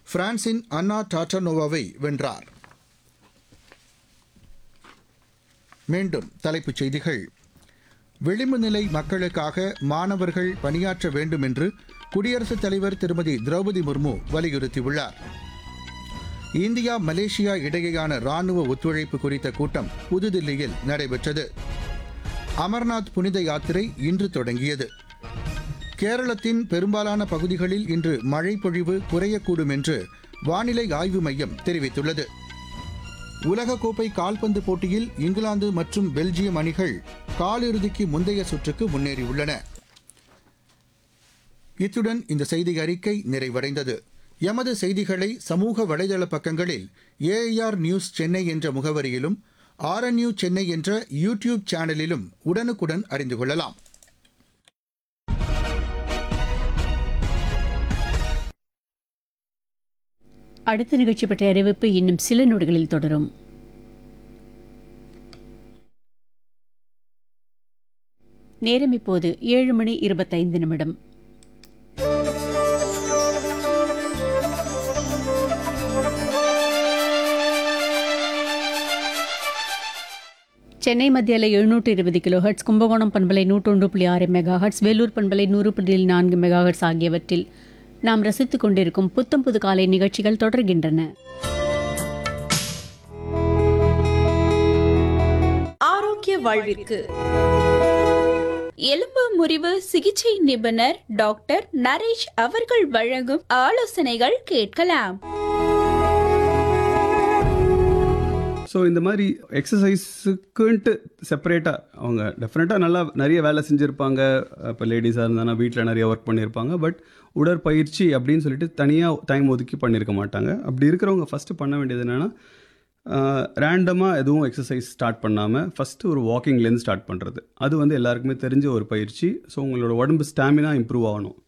பிரான்சின் அன்னா டாட்டனோவாவை வென்றார் மீண்டும் தலைப்புச் செய்திகள் விளிம்பு நிலை மக்களுக்காக மாணவர்கள் பணியாற்ற வேண்டும் என்று குடியரசுத் தலைவர் திருமதி திரௌபதி முர்மு வலியுறுத்தியுள்ளார் இந்தியா மலேசியா இடையேயான ராணுவ ஒத்துழைப்பு குறித்த கூட்டம் புதுதில்லியில் நடைபெற்றது அமர்நாத் புனித யாத்திரை இன்று தொடங்கியது கேரளத்தின் பெரும்பாலான பகுதிகளில் இன்று மழை பொழிவு குறையக்கூடும் என்று வானிலை ஆய்வு மையம் தெரிவித்துள்ளது உலகக்கோப்பை கால்பந்து போட்டியில் இங்கிலாந்து மற்றும் பெல்ஜியம் அணிகள் காலிறுதிக்கு முந்தைய சுற்றுக்கு முன்னேறியுள்ளன இத்துடன் இந்த செய்தி அறிக்கை நிறைவடைந்தது எமது செய்திகளை சமூக வலைதள பக்கங்களில் ஏஐஆர் நியூஸ் சென்னை என்ற முகவரியிலும் ஆர்என்யூ சென்னை என்ற யூடியூப் சேனலிலும் உடனுக்குடன் அறிந்து கொள்ளலாம் அடுத்த நிகழ்ச்சி பற்றிய அறிவிப்பு இன்னும் சில நொடிகளில் தொடரும் நேரம் இப்போது ஏழு மணி இருபத்தைந்து நிமிடம் சென்னை மத்தியில் எழுநூற்று இருபது கிலோ ஹெர்ட்ஸ் கும்பகோணம் பண்பலை நூற்றொன்று புள்ளி ஆறு மெகா ஹெர்ட்ஸ் வேலூர் பண்பலை நூறு புள்ளி நான்கு மெகா ஹெர்ட்ஸ் ஆகியவற்றில் நாம் ரசித்துக் கொண்டிருக்கும் புத்தம் புது காலை நிகழ்ச்சிகள் தொடர்கின்றன ஆரோக்கிய வாழ்விற்கு எலும்பு முறிவு சிகிச்சை நிபுணர் டாக்டர் நரேஷ் அவர்கள் வழங்கும் ஆலோசனைகள் கேட்கலாம் ஸோ இந்த மாதிரி எக்ஸசைஸுக்குன்ட்டு செப்பரேட்டாக அவங்க டெஃபினட்டாக நல்லா நிறைய வேலை செஞ்சுருப்பாங்க இப்போ லேடிஸாக இருந்தாங்கன்னா வீட்டில் நிறைய ஒர்க் பண்ணியிருப்பாங்க பட் உடற்பயிற்சி அப்படின்னு சொல்லிட்டு தனியாக டைம் ஒதுக்கி பண்ணியிருக்க மாட்டாங்க அப்படி இருக்கிறவங்க ஃபஸ்ட்டு பண்ண வேண்டியது என்னென்னா ரேண்டமாக எதுவும் எக்ஸசைஸ் ஸ்டார்ட் பண்ணாமல் ஃபஸ்ட்டு ஒரு வாக்கிங்லேருந்து ஸ்டார்ட் பண்ணுறது அது வந்து எல்லாருக்குமே தெரிஞ்ச ஒரு பயிற்சி ஸோ உங்களோட உடம்பு ஸ்டாமினா இம்ப்ரூவ் ஆகணும்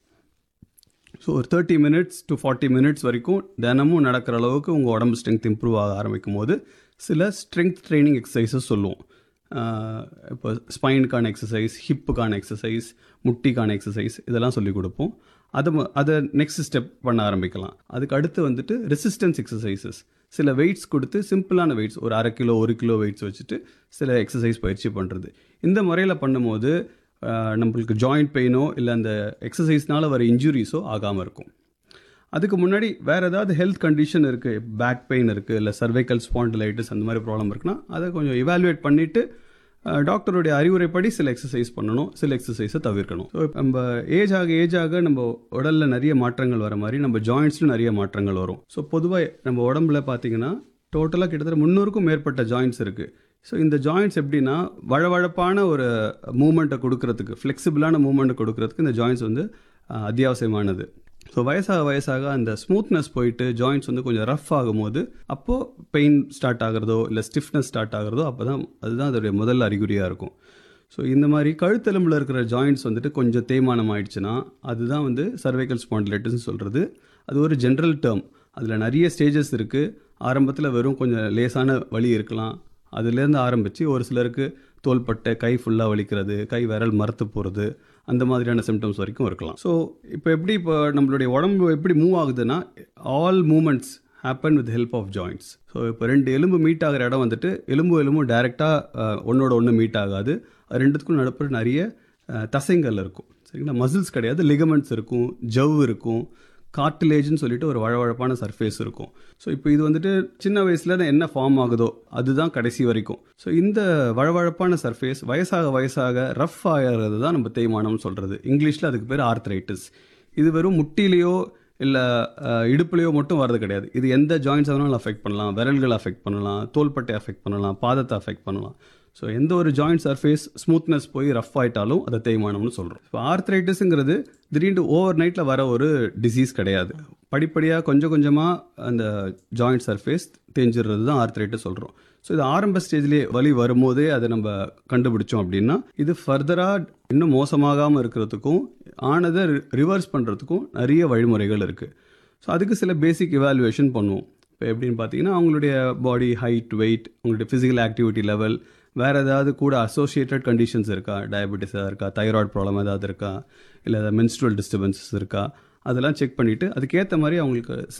ஸோ ஒரு thirty minutes to forty minutes வரைக்கும் தினமும் நடக்கிற அளவுக்கு உங்கள் உடம்பு ஸ்ட்ரென்த் இம்ப்ரூவ் ஆக ஆரம்பிக்கும் போது சில ஸ்ட்ரென்த் ட்ரைனிங் எக்ஸசைஸஸ் சொல்லுவோம் ஆஹ் இப்போ ஸ்பைனுக்கான எக்ஸசைஸ் ஹிப்புக்கான எக்ஸசைஸ் முட்டிக்கான எக்ஸசைஸ் இதெல்லாம் சொல்லி கொடுப்போம் அதை ம- அதை நெக்ஸ்ட் ஸ்டெப் பண்ண ஆரம்பிக்கலாம் அதுக்கு அடுத்து வந்துட்டு ரெசிஸ்டன்ஸ் எக்ஸசைசஸ் சில வெயிட்ஸ் கொடுத்து சிம்பிளான வெயிட்ஸ் ஒரு அரை கிலோ ஒரு கிலோ வெயிட்ஸ் வச்சுட்டு சில எக்ஸசைஸ் பயிற்சி பண்ணுறது இந்த முறையில் பண்ணும்போது ஆஹ் நம்மளுக்கு ஜாயிண்ட் பெயினோ இல்லை அந்த எக்ஸசைஸ்னால வர இன்ஜுரிஸோ ஆகாமல் இருக்கும் அதுக்கு முன்னாடி வேறு ஏதாவது ஹெல்த் கண்டிஷன் இருக்குது பேக் பெயின் இருக்குது இல்லை சர்வைக்கல் ஸ்பாண்டிலைட்டிஸ் அந்த மாதிரி ப்ராப்ளம் இருக்குன்னா அதை கொஞ்சம் இவாலுவேட் பண்ணிவிட்டு டாக்டருடைய அறிவுரைப்படி சில எக்ஸசைஸ் பண்ணணும் சில எக்ஸசைஸை தவிர்க்கணும் ஸோ நம்ம ஏஜ் ஆக ஏஜ் ஆக நம்ம உடலில் நிறைய மாற்றங்கள் வர மாதிரி நம்ம ஜாயின்ஸ்லையும் நிறைய மாற்றங்கள் வரும் ஸோ பொதுவாக நம்ம உடம்புல பார்த்தீங்கன்னா டோட்டலாக கிட்டத்தட்ட முந்நூறுக்கும் மேற்பட்ட ஜாயின்ஸ் இருக்குது ஸோ இந்த ஜாயின்ஸ் எப்படின்னா வழவழப்பான ஒரு மூமெண்ட்டை கொடுக்கறதுக்கு ஃப்ளெக்சிபிளான மூமெண்ட்டை கொடுக்கறதுக்கு இந்த ஜாயின்ஸ் வந்து அஹ், அத்தியாவசியமானது ஸோ வயசாக வயசாக அந்த ஸ்மூத்னஸ் போயிட்டு ஜாயின்ஸ் வந்து கொஞ்சம் ரஃப் ஆகும்போது அப்போது பெயின் ஸ்டார்ட் ஆகிறதோ இல்லை ஸ்டிஃப்னஸ் ஸ்டார்ட் ஆகிறதோ அப்போ தான் அதுதான் அதோடைய முதல் அறிகுறியாக இருக்கும் ஸோ இந்த மாதிரி கழுத்தெலும்பில் இருக்கிற ஜாயின்ட்ஸ் வந்துட்டு கொஞ்சம் தேய்மானம் ஆயிடுச்சுன்னா அதுதான் வந்து சர்வைக்கல் ஸ்பாண்டிலைட்டிஸ்னு சொல்கிறது அது ஒரு ஜென்ரல் டேர்ம் அதில் நிறைய ஸ்டேஜஸ் இருக்குது ஆரம்பத்தில் வெறும் கொஞ்சம் லேசான வலி இருக்கலாம் அதுலேருந்து ஆரம்பித்து ஒரு சிலருக்கு தோள்பட்டை கை ஃபுல்லாக வலிக்கிறது கை விரல் மரத்து போகிறது அந்த மாதிரியான சிம்டம்ஸ் வரைக்கும் இருக்கலாம் ஸோ இப்போ எப்படி இப்போ நம்மளுடைய உடம்பு எப்படி மூவ் ஆகுதுன்னா all movements happen with help of joints so இப்போ ரெண்டு எலும்பு மீட் ஆகிற இடம் வந்துட்டு எலும்பு எலும்பும் டைரெக்டாக ஒன்றோட ஒன்று மீட் ஆகாது அது ரெண்டுத்துக்கும் நடுப்புற நிறைய அஹ், தசைங்கள் இருக்கும் சரிங்களா மசில்ஸ் கிடையாது லிகமெண்ட்ஸ் இருக்கும் ஜவ் இருக்கும் கார்டிலேஜ்னு சொல்லிட்டு ஒரு வழவழப்பான சர்ஃபேஸ் இருக்கும் ஸோ இப்போ இது வந்துட்டு சின்ன வயசுல என்ன ஃபார்ம் ஆகுதோ அதுதான் கடைசி வரைக்கும் ஸோ இந்த வழவழப்பான சர்ஃபேஸ் வயசாக வயசாக ரஃப் ஆகிறது தான் நம்ம தேய்மானம்னு சொல்கிறது இங்கிலீஷில் அதுக்கு பேர் ஆர்த்ரைட்டிஸ் இது வெறும் முட்டிலேயோ இல்லை இடுப்புலையோ மட்டும் வர்றது கிடையாது இது எந்த ஜாயின்ஸ் வேணாலும் அஃபெக்ட் பண்ணலாம் விரல்களை அஃபெக்ட் பண்ணலாம் தோள்பட்டை அஃபெக்ட் பண்ணலாம் பாதத்தை அஃபெக்ட் பண்ணலாம் ஸோ எந்த ஒரு ஜாயிண்ட் சர்ஃபேஸ் ஸ்மூத்னஸ் போய் ரஃப் ஆயிட்டாலும் அதை தேய்மானம்னு சொல்கிறோம் இப்போ ஆர்த்ரைட்டிஸுங்கிறது திடீர்னு ஓவர் நைட்டில் வர ஒரு டிசீஸ் கிடையாது படிப்படியாக கொஞ்சம் கொஞ்சமாக அந்த ஜாயிண்ட் சர்ஃபேஸ் தேஞ்சிடுறது தான் ஆர்த்ரைட்டிஸ் சொல்கிறோம் ஸோ இது ஆரம்ப ஸ்டேஜ்லேயே வலி வரும்போதே அதை நம்ம கண்டுபிடிச்சோம் அப்படின்னா இது ஃபர்தராக இன்னும் மோசமாகாமல் இருக்கிறதுக்கும் ஆனதை ரிவர்ஸ் பண்ணுறதுக்கும் நிறைய வழிமுறைகள் இருக்குது ஸோ அதுக்கு சில பேசிக் இவாலுவேஷன் பண்ணுவோம் இப்போ எப்படின்னு பார்த்தீங்கன்னா அவங்களுடைய பாடி ஹைட் வெயிட் உங்களுடைய ஃபிசிக்கல் ஆக்டிவிட்டி லெவல் வேறு ஏதாவது கூட அசோசியேட்டட் கண்டிஷன்ஸ் இருக்கா டயபெட்டிஸாக இருக்கா தைராய்டு ப்ராப்ளம் ஏதாவது இருக்கா இல்லை மென்ஸ்ட்ரல் டிஸ்டர்பன்சஸ் இருக்கா அதெல்லாம் செக் பண்ணிவிட்டு அதுக்கேற்ற மாதிரி அவங்களுக்கு